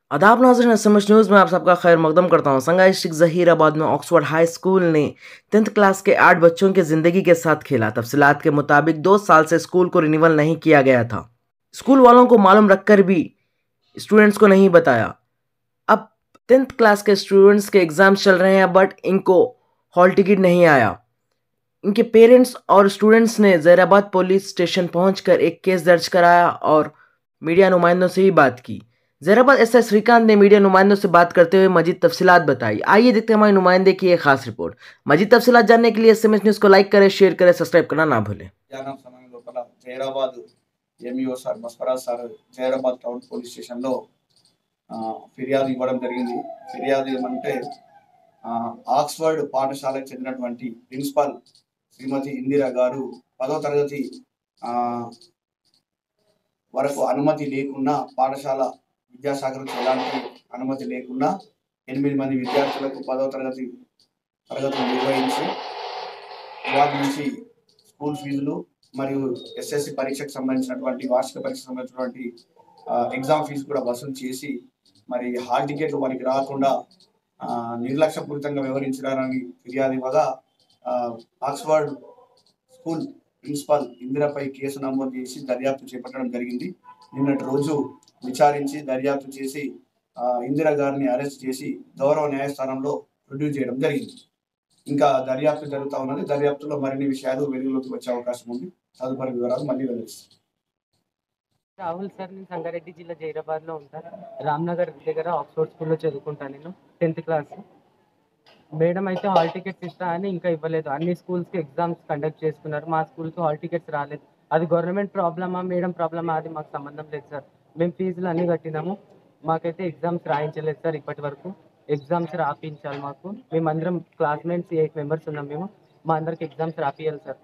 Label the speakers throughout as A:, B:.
A: आदाब नाजरीन S news में आप सबका खैर मकदम करता हूँ संगा डिस्ट्रिक्ट जहीराबाद में ऑक्सफोर्ड हाई स्कूल ने टेंथ क्लास के आठ बच्चों की ज़िंदगी के साथ खेला तफसीलात के मुताबिक दो साल से स्कूल को रिन्यूअल नहीं किया गया था स्कूल वालों को मालूम रखकर भी स्टूडेंट्स को नहीं बताया अब टेंथ क्लास के स्टूडेंट्स के एग्ज़ाम्स चल रहे हैं बट इनको हॉल टिकट नहीं आया इनके पेरेंट्स और स्टूडेंट्स ने जैराबाद पुलिस स्टेशन पहुंचकर एक केस दर्ज कराया और मीडिया नुमाइंदों से भी बात की जैराबाद एस एस श्रीकांत ने मीडिया नुमाइंदों से बात करते हुए मजीद तफसीलात बताई आइए देखते हैं हमारे नुमाइंदे की एक खास रिपोर्ट मजीद तफसीलात जानने के लिए एस न्यूज़ को लाइक करें शेयर करें సబ్స్క్రైబ్ करना ना भूलें
B: మధ్యాహ్నం సమయం లోపల Zaheerabad MEO sir Basavaraj sir Zaheerabad town police స్టేషన్లో ఆ, ఫిర్యాదు ఇవ్వడం జరిగింది ఫిర్యాదు ఏమంటే ఆ, ఆక్స్ఫర్డ్ పాఠశాలకు చెందినటువంటి ప్రిన్సిపాల్ శ్రీమతి ఇందిరా గారు పదో తరగతి ఆ, వరకు అనుమతి లేకున్నా పాఠశాల విద్యాశాఖకు ఎలాంటి అనుమతి లేకుండా ఎనిమిది మంది విద్యార్థులకు పదో తరగతి తరగతులు నిర్వహించి వాటి నుంచి స్కూల్ ఫీజులు మరియు ఎస్ఎస్సి పరీక్షకు సంబంధించినటువంటి వార్షిక పరీక్షకు సంబంధించినటువంటి ఆ, ఎగ్జామ్ ఫీజు కూడా వసూలు చేసి మరి హాల్ టికెట్లు వారికి రాకుండా ఆ, నిర్లక్ష్యపూరితంగా వ్యవహరించారని ఫిర్యాదు ఇవ్వగా ఆ, ఆక్స్ఫర్డ్ స్కూల్ ప్రిన్సిపాల్ ఇందిరాపై కేసు నమోదు చేసి దర్యాప్తు చేపట్టడం జరిగింది నిన్నటి రోజు విచారించి దర్యాప్తు చేసి ఆ, ఇందిరా గారిని అరెస్ట్ చేసి గౌరవ న్యాయస్థానంలో ప్రొడ్యూస్ చేయడం జరిగింది ఇంకా దర్యాప్తు జరుగుతా ఉన్నది దర్యాప్తులో మరిన్ని విషయాలు వెలుగులోకి వచ్చే అవకాశం ఉంది తదుపరి వివరాలు మళ్ళీ వెల్లడిస్తాం
C: రాహుల్ సార్ నేను సంగారెడ్డి జిల్లా జైరాబాద్ లో ఉంటా రామ్నగర్ దగ్గర ఆక్స్ఫోర్డ్ స్కూల్లో చదువుకుంటాను నేను టెన్త్ క్లాస్ మేడం అయితే హాల్ టికెట్స్ ఇస్తా అని ఇంకా ఇవ్వలేదు అన్ని స్కూల్స్ కి ఎగ్జామ్స్ కండక్ట్ చేస్తున్నారు మా స్కూల్ కి హాల్ టికెట్స్ రాలేదు అది గవర్నమెంట్ ప్రాబ్లమా మేడం ప్రాబ్లమా అది మాకు సంబంధం లేదు సార్ మేము ఫీజులు అన్ని కట్టినాము మాకైతే ఎగ్జామ్స్ రాయించలేదు సార్ ఇప్పటి వరకు ఎగ్జామ్స్ రాపించాలి మాకు మేమందరం క్లాస్మేట్స్ ఎయిట్ మెంబర్స్ ఉన్నాం మేము మా అందరికి ఎగ్జామ్స్ రాపియాలి సార్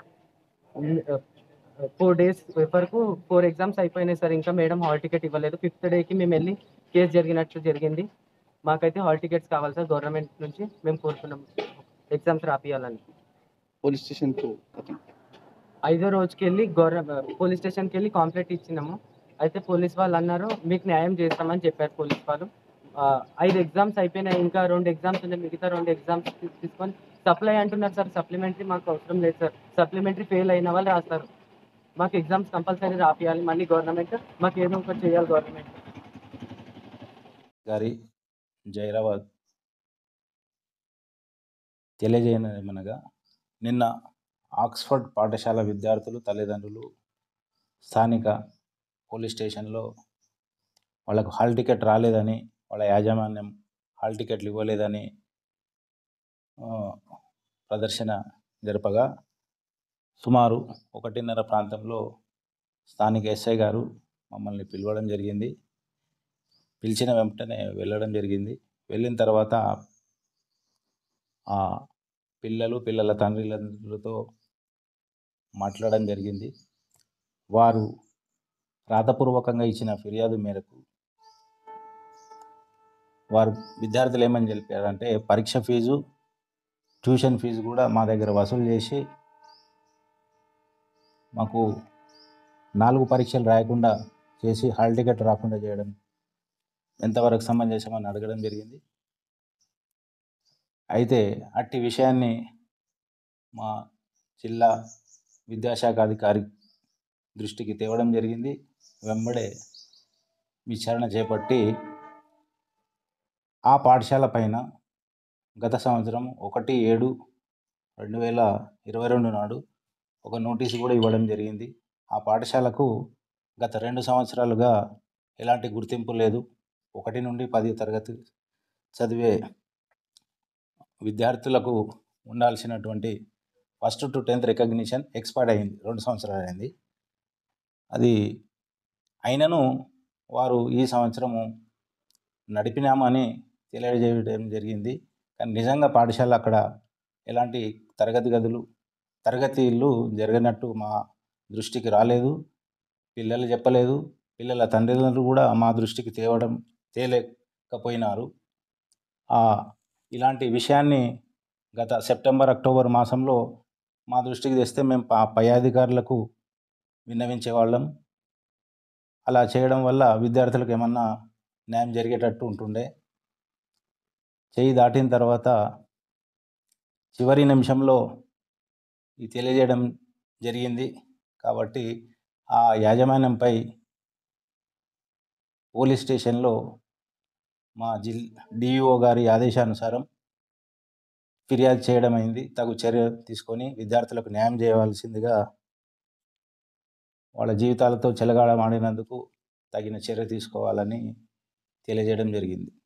C: ఫోర్ డేస్ వరకు ఫోర్ ఎగ్జామ్స్ అయిపోయినాయి సార్ ఇంకా మేడం హాల్ టికెట్ ఇవ్వలేదు ఫిఫ్త్ డేకి మేము వెళ్ళి కేసు జరిగినట్లు జరిగింది మాకైతే హాల్ టికెట్స్ కావాలి సార్ గవర్నమెంట్ నుంచి మేము కోరుతున్నాం ఎగ్జామ్స్ రాపియాలని
D: పోలీస్ స్టేషన్ కు
C: ఐదో రోజుకి వెళ్ళి గవర్న పోలీస్ స్టేషన్కి వెళ్ళి కాంప్లైంట్ ఇచ్చినాము అయితే పోలీస్ వాళ్ళు అన్నారు మీకు న్యాయం చేస్తామని చెప్పారు పోలీస్ వాళ్ళు ఆ, ఐదు ఎగ్జామ్స్ అయిపోయినాయి ఇంకా రెండు ఎగ్జామ్స్ ఉన్నాయి మిగతా రెండు ఎగ్జామ్స్ తీసుకొని సప్లై అంటున్నారు సార్ సప్లిమెంటరీ మాకు అవసరం లేదు సార్ సప్లిమెంటరీ ఫెయిల్ అయిన వాళ్ళు రాస్తారు మాకు ఎగ్జామ్స్ కంపల్సరీ రాపియాలి మళ్ళీ గవర్నమెంట్ మాకు ఏదో ఒకటి చేయాలి గవర్నమెంట్
E: గారి జైరాబాద్ తెలియజేయనమనగా నిన్న ఆక్స్ఫర్డ్ పాఠశాల విద్యార్థులు తల్లిదండ్రులు స్థానిక పోలీస్ స్టేషన్లో వాళ్ళకు హాల్ టికెట్ రాలేదని వాళ్ళ యాజమాన్యం హాల్ టికెట్లు ఇవ్వలేదని ఆ, ప్రదర్శన జరపగా సుమారు ఒకటిన్నర ప్రాంతంలో స్థానిక ఎస్ఐ గారు మమ్మల్ని పిలవడం జరిగింది పిలిచిన వెంటనే వెళ్ళడం జరిగింది వెళ్ళిన తర్వాత ఆ పిల్లలు పిల్లల తండ్రులతో మాట్లాడడం జరిగింది వారు రాతపూర్వకంగా ఇచ్చిన ఫిర్యాదు మేరకు వారు విద్యార్థులు ఏమని తెలిపారంటే పరీక్ష ఫీజు ట్యూషన్ ఫీజు కూడా మా దగ్గర వసూలు చేసి మాకు నాలుగు పరీక్షలు రాయకుండా చేసి హాల్ టికెట్ రాకుండా చేయడం ఎంతవరకు సమంజసమని అడగడం జరిగింది అయితే అట్టి విషయాన్ని మా జిల్లా విద్యాశాఖ అధికారి దృష్టికి తేవడం జరిగింది వెంబడే విచారణ చేపట్టి ఆ పాఠశాల పైన గత సంవత్సరం ఒకటి ఏడు రెండు వేల ఇరవై రెండు నాడు ఒక నోటీసు కూడా ఇవ్వడం జరిగింది ఆ పాఠశాలకు గత రెండు సంవత్సరాలుగా ఎలాంటి గుర్తింపు లేదు ఒకటి నుండి పది తరగతి చదివే విద్యార్థులకు ఉండాల్సినటువంటి first to tenth recognition expired అయింది రెండు సంవత్సరాలు అయింది అది అయినను వారు ఈ సంవత్సరము నడిపినామని తెలియజేయడం జరిగింది కానీ నిజంగా పాఠశాల అక్కడ ఎలాంటి తరగతి గదులు తరగతిలు జరిగినట్టు మా దృష్టికి రాలేదు పిల్లలు చెప్పలేదు పిల్లల తండ్రులు కూడా మా దృష్టికి తేవడం తేలేకపోయినారు ఆ, ఇలాంటి విషయాన్ని గత సెప్టెంబర్ అక్టోబర్ మాసంలో మా దృష్టికి తెస్తే మేము ప- పై అధికారులకు విన్నవించేవాళ్ళం అలా చేయడం వల్ల విద్యార్థులకు ఏమన్నా న్యాయం జరిగేటట్టు ఉంటుండే చేయి దాటిన తర్వాత చివరి నిమిషంలో ఇది తెలియజేయడం జరిగింది కాబట్టి ఆ యాజమాన్యంపై పోలీస్ స్టేషన్లో మా జిల్ డిఈఓ గారి ఆదేశానుసారం ఫిర్యాదు చేయడం అయింది తగు చర్య తీసుకొని విద్యార్థులకు న్యాయం చేయవలసిందిగా వాళ్ళ జీవితాలతో చెలగాడమాడినందుకు తగిన చర్య తీసుకోవాలని తెలియజేయడం జరిగింది